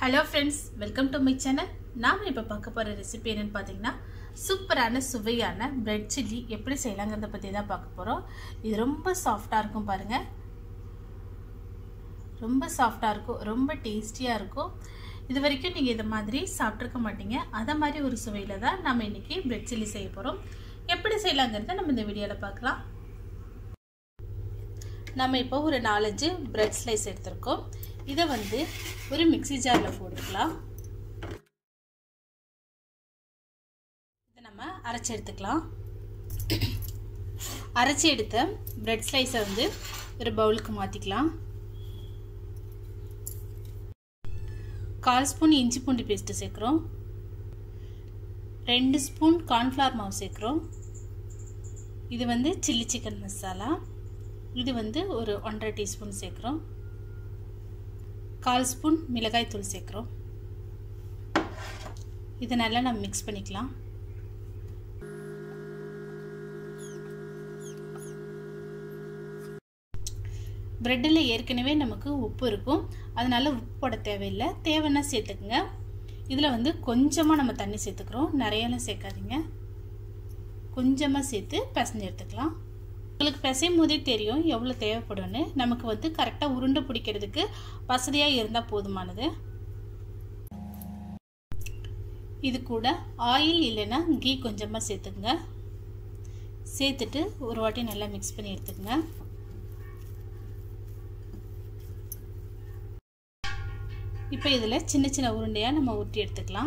hello friends welcome to my channel நாம் இப்போ பார்க்க போகிற ரெசிபி என்னென்னு பார்த்தீங்கன்னா சூப்பரான சுவையான பிரெட் சில்லி எப்படி செய்யலாங்கிறத பற்றி தான் பார்க்க போகிறோம் இது ரொம்ப சாஃப்டாக இருக்கும் பாருங்கள் ரொம்ப சாஃப்டாக இருக்கும் ரொம்ப டேஸ்டியாக இருக்கும் இது வரைக்கும் நீங்கள் இதை மாதிரி சாப்பிட்ருக்க மாட்டீங்க அதை மாதிரி ஒரு சுவையில் தான் நம்ம இன்றைக்கி பிரெட் சில்லி செய்ய போகிறோம் எப்படி செய்யலாங்கிறத நம்ம இந்த வீடியோவில் பார்க்கலாம் நம்ம இப்போ ஒரு நாலஞ்சு பிரெட் ஸ்லைஸ் எடுத்திருக்கோம் இதை வந்து ஒரு மிக்சி ஜாரில் போட்டுக்கலாம் இதை நம்ம அரைச்சி எடுத்துக்கலாம் அரைச்சி எடுத்த பிரெட் ஸ்லைஸை வந்து ஒரு பவுலுக்கு மாற்றிக்கலாம் கால் ஸ்பூன் இஞ்சி பூண்டு பேஸ்ட்டு சேர்க்குறோம் ரெண்டு ஸ்பூன் கார்ன்ஃப்ளவர் மாவு சேர்க்குறோம் இது வந்து சில்லி சிக்கன் மசாலா இது வந்து ஒரு ஒன்றரை டீஸ்பூன் சேர்க்குறோம் கால் ஸ்பூன் மிளகாய் தூள் சேர்க்குறோம் இதை நல்லா நம்ம மிக்ஸ் பண்ணிக்கலாம் ப்ரெட்டில் ஏற்கனவே நமக்கு உப்பு இருக்கும் அதனால உப்பு போட தேவையில்லை தேவைன்னா சேர்த்துக்குங்க இதில் வந்து கொஞ்சமாக நம்ம தண்ணி சேர்த்துக்கிறோம் நிறையெல்லாம் சேர்க்காதீங்க கொஞ்சமாக சேர்த்து பிசைஞ்சு எடுத்துக்கலாம் உங்களுக்கு பிசையும் போதே தெரியும் எவ்வளோ தேவைப்படும்னு நமக்கு வந்து கரெக்டாக உருண்டை பிடிக்கிறதுக்கு வசதியாக இருந்தால் போதுமானது இது கூட ஆயில் இல்லைன்னா கீ கொஞ்சமாக சேர்த்துக்குங்க சேர்த்துட்டு ஒரு வாட்டி நல்லா மிக்ஸ் பண்ணி எடுத்துக்கங்க இப்போ இதில் சின்ன சின்ன உருண்டையாக நம்ம ஊற்றி எடுத்துக்கலாம்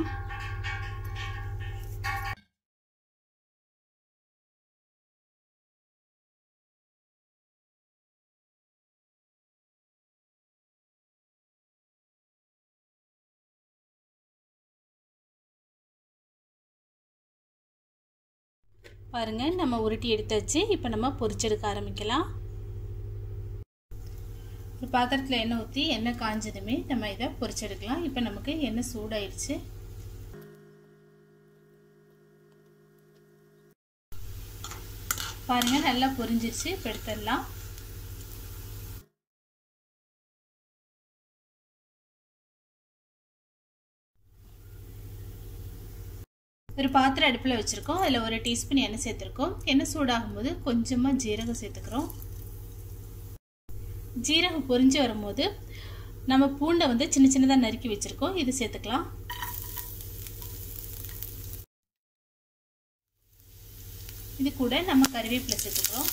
பாருங்க நம்ம உருட்டி எடுத்தாச்சு இப்போ நம்ம பொரிச்செடுக்க ஆரம்பிக்கலாம் ஒரு பாத்திரத்தில் எண்ணெய் ஊற்றி எண்ணெய் காஞ்சதுமே நம்ம இதை பொரிச்செடுக்கலாம் இப்போ நமக்கு எண்ணெய் சூடாயிடுச்சு பாருங்க நல்லா பொரிஞ்சிருச்சு இப்போ எடுத்துடலாம் ஒரு பாத்திரம் அடுப்பில் வச்சுருக்கோம் அதில் ஒரு டீஸ்பூன் எண்ணெய் சேர்த்துருக்கோம் எண்ணெய் சூடாகும் போது கொஞ்சமாக ஜீரகம் சேர்த்துக்கிறோம் ஜீரகம் பொரிஞ்சு வரும்போது நம்ம பூண்டை வந்து சின்ன சின்னதாக நறுக்கி வச்சுருக்கோம் இது சேர்த்துக்கலாம் இது கூட நம்ம கருவேப்பிலை சேர்த்துக்கிறோம்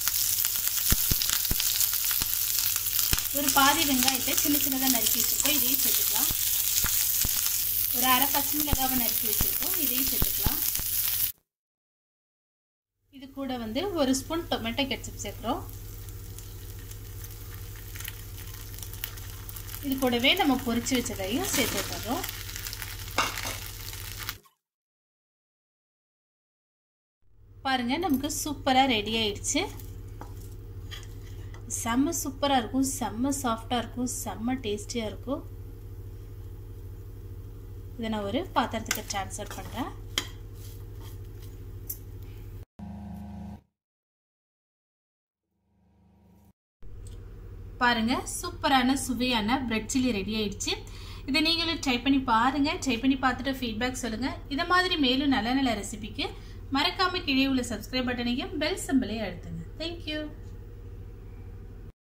ஒரு பாதி வெங்காயத்தை சின்ன சின்னதாக நறுக்கி வச்சுருக்கோம் இதையும் சேர்த்துக்கலாம் ஒரு அரை பச்சை மிளகாவை நறுக்கி வச்சுருக்கோம் இதையும் சேர்த்துக்கலாம் இது கூட வந்து ஒரு ஸ்பூன் டொமேட்டோ கெட்சப் சேர்க்குறோம் இது கூடவே நம்ம பொரிச்சு வச்சதையும் சேர்த்து தரோம் பாருங்க நமக்கு சூப்பராக ரெடி ஆயிடுச்சு செம்ம சூப்பராக இருக்கும் செம்ம சாஃப்டாக இருக்கும் செம்ம டேஸ்டியாக இருக்கும் இதை நான் ஒரு பாத்திரத்துக்கு ட்ரான்ஸ்ஃபர் பண்ணுறேன் பாருங்க சூப்பரான சுவையான பிரெட் சில்லி ரெடி ஆயிடுச்சு இதை நீங்களும் ட்ரை பண்ணி பாருங்க ட்ரை பண்ணி பார்த்துட்டு ஃபீட்பேக் சொல்லுங்க இதை மாதிரி மேலும் நல்ல நல்ல ரெசிபிக்கு மறக்காம கீழே உள்ள சப்ஸ்கிரைப் பட்டனையும் பெல் சிம்பிளையும் அழுத்துங்க தேங்க்யூ